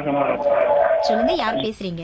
வணக்கம் சொல்லுங்க யார் பேசுறீங்க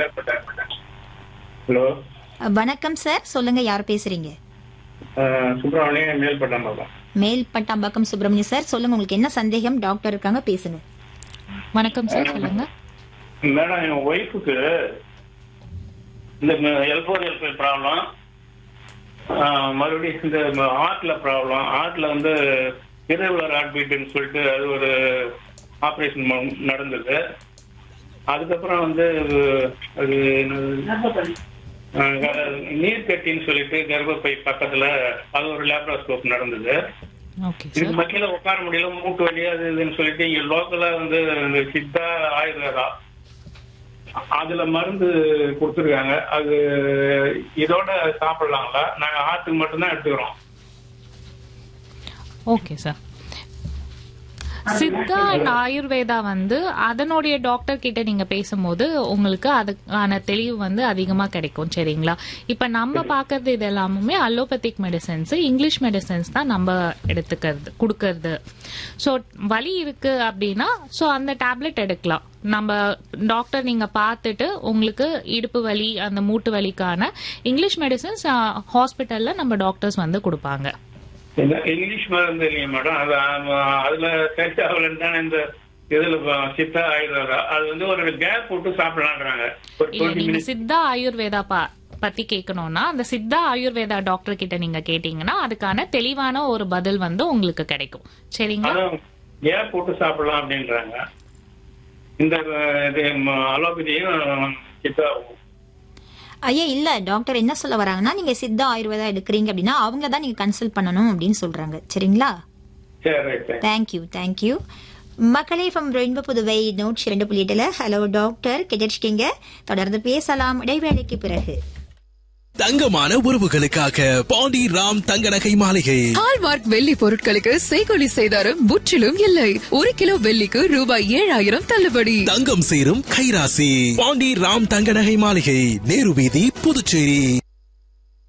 ஹலோ அஹ், வணக்கம் சார் சொல்லுங்க யார் பேசுறீங்க சுப்பிரமணியம் மேல்பட்டம் பார்க்கலாம் மேல் பட்டாம்பாக்கம் சுப்பிரமணியம் சார் சொல்லுங்க உங்களுக்கு என்ன சந்தேகம் டாக்டர் இருக்காங்க பேசுங்க வணக்கம் சார் சொல்லுங்க மேடம் என் ஒய்ஃபுக்கு இந்த எல்போர் எல்பி ப்ராப்ளம் மறுபடியும் இந்த ஹார்ட்ல ப்ராப்ளம் ஹார்ட்ல வந்து இரகுலர் ஹார்ட் பீட்டுன்னு சொல்லிட்டு அது ஒரு ஆப்ரேஷன் நடந்தது அதுக்கப்புறம் வந்து அது என்னது? அஹ், நீர் கட்டின்னு சொல்லிட்டு கர்ப்பப்பை பக்கத்துல அது ஒரு லேப்ராஸ்கோப் நடந்தது ஓகே இதுக்கு சார் மத்தியில உட்கார முடியல மூட்டு வலி அது இதுன்னு சொல்லிட்டு இங்க லோக்கலா வந்து இந்த சித்தா ஆயுர்வேதா அதுல மருந்து கொடுத்துருக்காங்க அது இதோட சாப்பிடலாங்களா நாங்க ஆத்துக்கு மட்டும்தான் எடுத்துக்கிறோம் okay sir Siddha and Ayurveda வந்து அதனுடைய டாக்டர் கிட்ட நீங்க பேசும்போது உங்களுக்கு அதுக்கான தெளிவு வந்து அதிகமா கிடைக்கும் சரிங்களா இப்ப நம்ம பாக்குறது இது எல்லாமே அலோபதிக் மெடிசன்ஸ் இங்கிலீஷ் மெடிசன்ஸ் தான் நம்ம எடுத்துக்கிறது கொடுக்கறது ஸோ வலி இருக்கு அப்படின்னா ஸோ அந்த டேப்லெட் எடுக்கலாம் நம்ம டாக்டர் நீங்க பார்த்துட்டு உங்களுக்கு இடுப்பு வலி அந்த மூட்டு வலிக்கான இங்கிலீஷ் மெடிசன்ஸ் ஹாஸ்பிட்டல்ல நம்ம டாக்டர்ஸ் வந்து கொடுப்பாங்க இந்த இங்கிலீஷ் மருந்து இல்லையா மேடம் அது ஆமா, அதுல செட் ஆகலன்னு தானே இந்த இதுல ப- சித்தா ஆயுர்வேதா அது வந்து ஒரு கேப் போட்டு சாப்பிடலான்றாங்க ஒரு இல்ல டுவெண்ட்டி நீங்க மினிட்ஸ் சித்தா ஆயுர்வேதா பா பத்தி கேட்கணும்னா அந்த சித்தா ஆயுர்வேதா டாக்டர் கிட்ட நீங்க கேட்டீங்கன்னா அதுக்கான தெளிவான ஒரு பதில் வந்து உங்களுக்கு கிடைக்கும் சரிங்களா அதான் கேப் போட்டு சாப்பிடலாம் அப்படின்றாங்க இந்த அஹ், இது ம- அலோபதியும் சித்தாவும் ஐயா இல்ல டாக்டர் என்ன சொல்ல வராங்கன்னா நீங்க சித்தா ஆயுர்வேதா எடுக்கிறீங்க அப்படின்னா அவங்க தான் நீங்க கன்சல்ட் பண்ணணும் அப்படின்னு சொல்றாங்க சரிங்களா சரி ரைட் தேங்க்யூ தேங்க்யூ மக்களே ஃப்ரம் ரெயின்போ புதுவை நோட்ஸ் இரண்டு புள்ளி எட்டுல ஹலோ டாக்டர் கேட்டிருக்கீங்க தொடர்ந்து பேசலாம் இடைவேளைக்கு பிறகு தங்கமான உறவுகளுக்காக பாண்டி ராம் தங்க நகை மாளிகை ஹால்மார்க் வெள்ளி பொருட்களுக்கு செய்கொலி செய்தாரும் முற்றிலும் இல்லை ஒரு கிலோ வெள்ளிக்கு ரூபாய் ஏழாயிரம் தள்ளுபடி தங்கம் சேரும் கைராசி பாண்டி ராம் தங்க நகை மாளிகை நேரு வீதி புதுச்சேரி